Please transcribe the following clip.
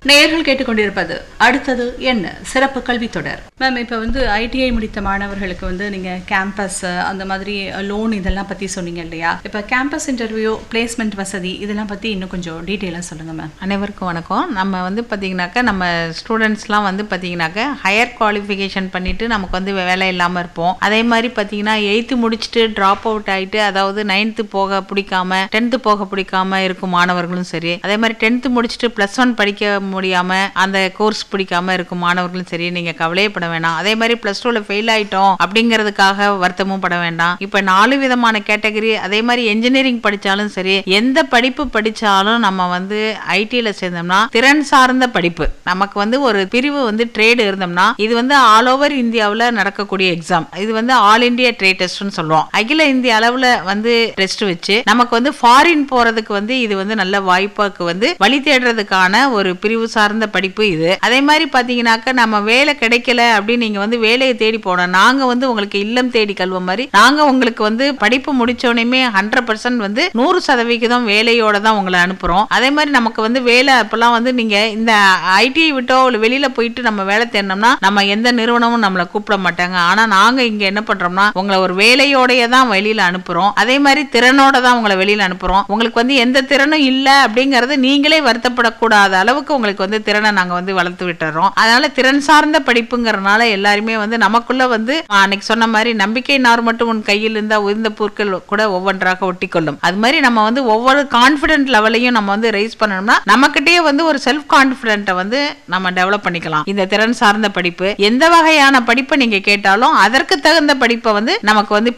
நேயர்கள் கேட்டுக்கொண்டிருப்பது அடுத்தது என்ன சிறப்பு கல்வி தொடர் மேம் இப்போ வந்து ஐடிஐ முடித்த மாணவர்களுக்கு வந்து நீங்க கேம்பஸ் அந்த மாதிரி லோன் இதெல்லாம் பத்தி சொன்னீங்க இல்லையா இப்போ கேம்பஸ் இன்டர்வியூ பிளேஸ்மெண்ட் வசதி இதெல்லாம் பத்தி இன்னும் கொஞ்சம் டீட்டெயிலாக சொல்லுங்க மேம் அனைவருக்கும் வணக்கம் நம்ம வந்து பார்த்தீங்கன்னாக்கா நம்ம ஸ்டூடெண்ட்ஸ்லாம் வந்து பார்த்தீங்கன்னாக்கா ஹையர் குவாலிஃபிகேஷன் பண்ணிட்டு நமக்கு வந்து வேலை இல்லாமல் இருப்போம் அதே மாதிரி பார்த்தீங்கன்னா எயித்து முடிச்சுட்டு ட்ராப் அவுட் ஆகிட்டு அதாவது நைன்த்து போக பிடிக்காம டென்த்து போக பிடிக்காம இருக்கும் மாணவர்களும் சரி அதே மாதிரி டென்த்து முடிச்சுட்டு ப்ளஸ் ஒன் படிக்க முடியாம அந்த கோர்ஸ் பிடிக்காம இருக்கும் மாணவர்களும் சரி நீங்க கவலையே பட வேண்டாம் அதே மாதிரி ப்ளஸ் டூல ஃபெயில் ஆயிட்டோம் அப்படிங்கிறதுக்காக வருத்தமும் பட வேண்டாம் இப்போ நாலு விதமான கேட்டகரி அதே மாதிரி என்ஜினியரிங் படிச்சாலும் சரி எந்த படிப்பு படிச்சாலும் நம்ம வந்து ஐடில சேர்ந்தோம்னா திறன் சார்ந்த படிப்பு நமக்கு வந்து ஒரு பிரிவு வந்து ட்ரேடு இருந்தோம்னா இது வந்து ஆல் ஓவர் இந்தியாவில் நடக்கக்கூடிய எக்ஸாம் இது வந்து ஆல் இந்தியா ட்ரேட் டெஸ்ட்னு சொல்லுவோம் அகில இந்திய அளவில் வந்து டெஸ்ட் வச்சு நமக்கு வந்து ஃபாரின் போறதுக்கு வந்து இது வந்து நல்ல வாய்ப்பாக்கு வந்து வழி தேடுறதுக்கான ஒரு பிரிவு சார்ந்த படிப்பு இது அதே மாதிரி பாத்தீங்கன்னாக்க நம்ம வேலை கிடைக்கல அப்படின்னு நீங்க வந்து வேலையை தேடி போனோம் நாங்க வந்து உங்களுக்கு இல்லம் தேடி கல்வ மாதிரி நாங்க உங்களுக்கு வந்து படிப்பு முடிச்சோடனே ஹண்ட்ரட் பர்சன்ட் வந்து நூறு சதவிகிதம் வேலையோட தான் உங்களை அனுப்புறோம் அதே மாதிரி நமக்கு வந்து வேலை அப்பெல்லாம் வந்து நீங்க இந்த ஐடி விட்டோ இல்ல வெளியில போயிட்டு நம்ம வேலை தேடினோம்னா நம்ம எந்த நிறுவனமும் நம்மளை கூப்பிட மாட்டாங்க ஆனா நாங்க இங்க என்ன பண்றோம்னா உங்களை ஒரு வேலையோடய தான் வெளியில அனுப்புறோம் அதே மாதிரி திறனோட தான் உங்களை வெளியில அனுப்புறோம் உங்களுக்கு வந்து எந்த திறனும் இல்ல அப்படிங்கறது நீங்களே வருத்தப்படக்கூடாத அளவுக்கு உங்களுக்கு வந்து திறனை நாங்க வந்து வளர்த்து விட்டுறோம் அதனால திறன் சார்ந்த படிப்புங்கிறனால எல்லாருமே வந்து நமக்குள்ள வந்து ஆ, அன்னைக்கு சொன்ன மாதிரி நம்பிக்கை நார் மட்டும் உன் கையில் இருந்தா உயர்ந்த பொருட்கள் கூட ஒவ்வொன்றாக ஒட்டிக்கொள்ளும் அது மாதிரி நம்ம வந்து ஒவ்வொரு கான்பிடென்ட் லெவலையும் நம்ம வந்து ரைஸ் பண்ணணும்னா நம்மகிட்டயே வந்து ஒரு செல்ஃப் கான்பிடென்ட்டை வந்து நம்ம டெவலப் பண்ணிக்கலாம் இந்த திறன் சார்ந்த படிப்பு எந்த வகையான படிப்பை நீங்க கேட்டாலும் அதற்கு தகுந்த படிப்பை வந்து நமக்கு வந்து